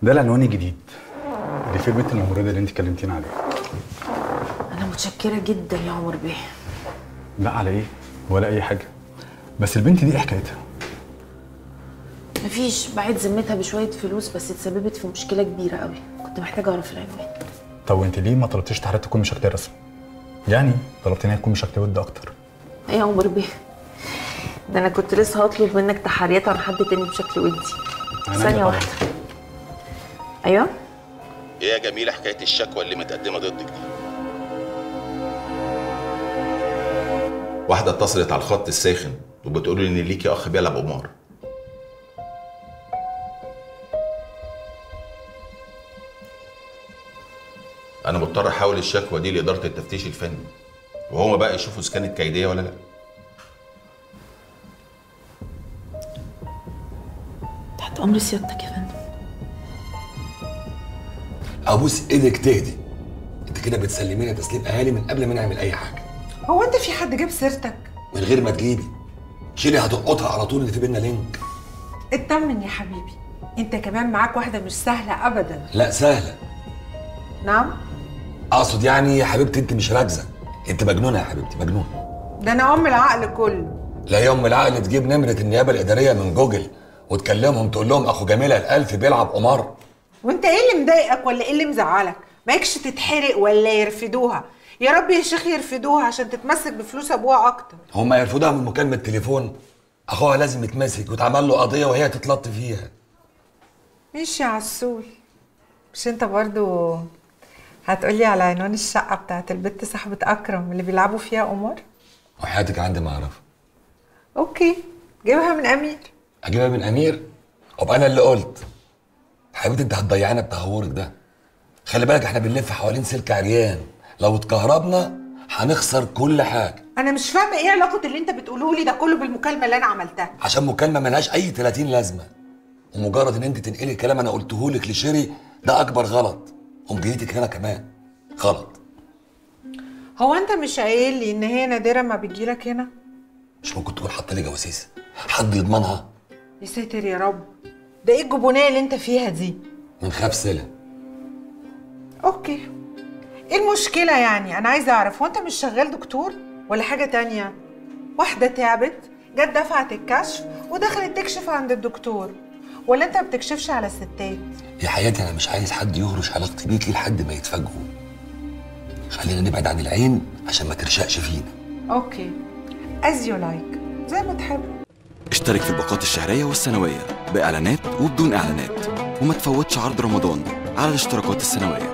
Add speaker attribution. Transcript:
Speaker 1: ده العنوان الجديد اللي فيه البنت الممرضه اللي انت كلمتينا عليها
Speaker 2: انا متشكره جدا يا عمر بيه
Speaker 1: لا على ايه ولا اي حاجه بس البنت دي ايه حكايتها
Speaker 2: مفيش بعد ذمتها بشويه فلوس بس اتسببت في مشكله كبيره قوي كنت محتاجه اعرف العنوان
Speaker 1: طب وانت ليه ما طلبتيش تحريات تكون بشكل رسمي يعني طلبت ان هي تكون بشكل ود اكتر
Speaker 2: ايه يا عمر بيه ده انا كنت لسه هطلب منك تحريات عن حد تاني بشكل ودي
Speaker 1: عينيا
Speaker 2: ثانيه
Speaker 1: طبعاً.
Speaker 2: واحده ايوه
Speaker 3: ايه يا جميله حكايه الشكوى اللي متقدمه ضدك دي واحده اتصلت على الخط الساخن وبتقول لي ان ليكي اخ بيلعب قمار انا مضطر احول الشكوى دي لاداره التفتيش الفني وهما بقى يشوفوا اذا كانت كيديه ولا لا
Speaker 2: تحت امر سيادتك يا فندم
Speaker 4: ابوس ايدك تهدي انت كده بتسلمينا تسليم اهالي من قبل ما نعمل اي حاجه
Speaker 5: هو انت في حد جاب سيرتك
Speaker 4: من غير ما تجيبي شيلي هتلقطها على طول اللي في بينا لينك
Speaker 5: اطمن يا حبيبي انت كمان معاك واحده مش سهله ابدا
Speaker 4: لا سهله
Speaker 5: نعم
Speaker 4: اقصد يعني يا حبيبتي انت مش راكزه انت مجنونه يا حبيبتي مجنونه
Speaker 5: ده انا ام العقل كله
Speaker 4: لا يوم العقل تجيب نمره النيابه الاداريه من جوجل وتكلمهم تقول لهم اخو جميله الالف بيلعب قمار
Speaker 5: وانت ايه اللي مضايقك ولا ايه اللي مزعلك ماكش تتحرق ولا يرفدوها يا رب يا شيخ يرفدوها عشان تتمسك بفلوس ابوها اكتر
Speaker 4: هما يرفضوها من مكالمه تليفون اخوها لازم يتمسك وتعمل له قضيه وهي تتلط فيها
Speaker 5: ماشي يا عسول مش انت برضو هتقولي على عنوان الشقه بتاعت البت صاحبه اكرم اللي بيلعبوا فيها قمار
Speaker 4: وحياتك عندي ما اعرفها
Speaker 5: اوكي جيبها من امير
Speaker 4: اجيبها من امير وابقى انا اللي قلت حبيبتي انت هتضيعنا بتهورك ده خلي بالك احنا بنلف حوالين سلك عريان لو اتكهربنا هنخسر كل حاجه
Speaker 5: انا مش فاهمه ايه علاقه اللي انت بتقوله لي ده كله بالمكالمه اللي انا عملتها
Speaker 4: عشان مكالمه ملهاش اي 30 لازمه ومجرد ان انت تنقلي كلام انا قلته لك لشيري ده اكبر غلط ومجيتك هنا كمان غلط
Speaker 5: هو انت مش قايل لي ان هي نادره ما بتجيلك هنا
Speaker 4: مش ممكن تكون حاطه لي جواسيس حد يضمنها
Speaker 5: يا ساتر يا رب ده ايه الجبونيه اللي انت فيها دي
Speaker 4: من خاف سلة
Speaker 5: اوكي ايه المشكله يعني انا عايزه اعرف هو انت مش شغال دكتور ولا حاجه تانية واحده تعبت جت دفعت الكشف ودخلت تكشف عند الدكتور ولا انت ما بتكشفش على الستات
Speaker 4: يا حياتي انا مش عايز حد يهرش علاقتي بيكي لحد ما يتفاجئوا خلينا نبعد عن العين عشان ما ترشقش فينا
Speaker 5: اوكي از يو لايك زي ما تحب
Speaker 6: اشترك في الباقات الشهرية والسنوية بإعلانات وبدون إعلانات وما تفوتش عرض رمضان على الاشتراكات السنوية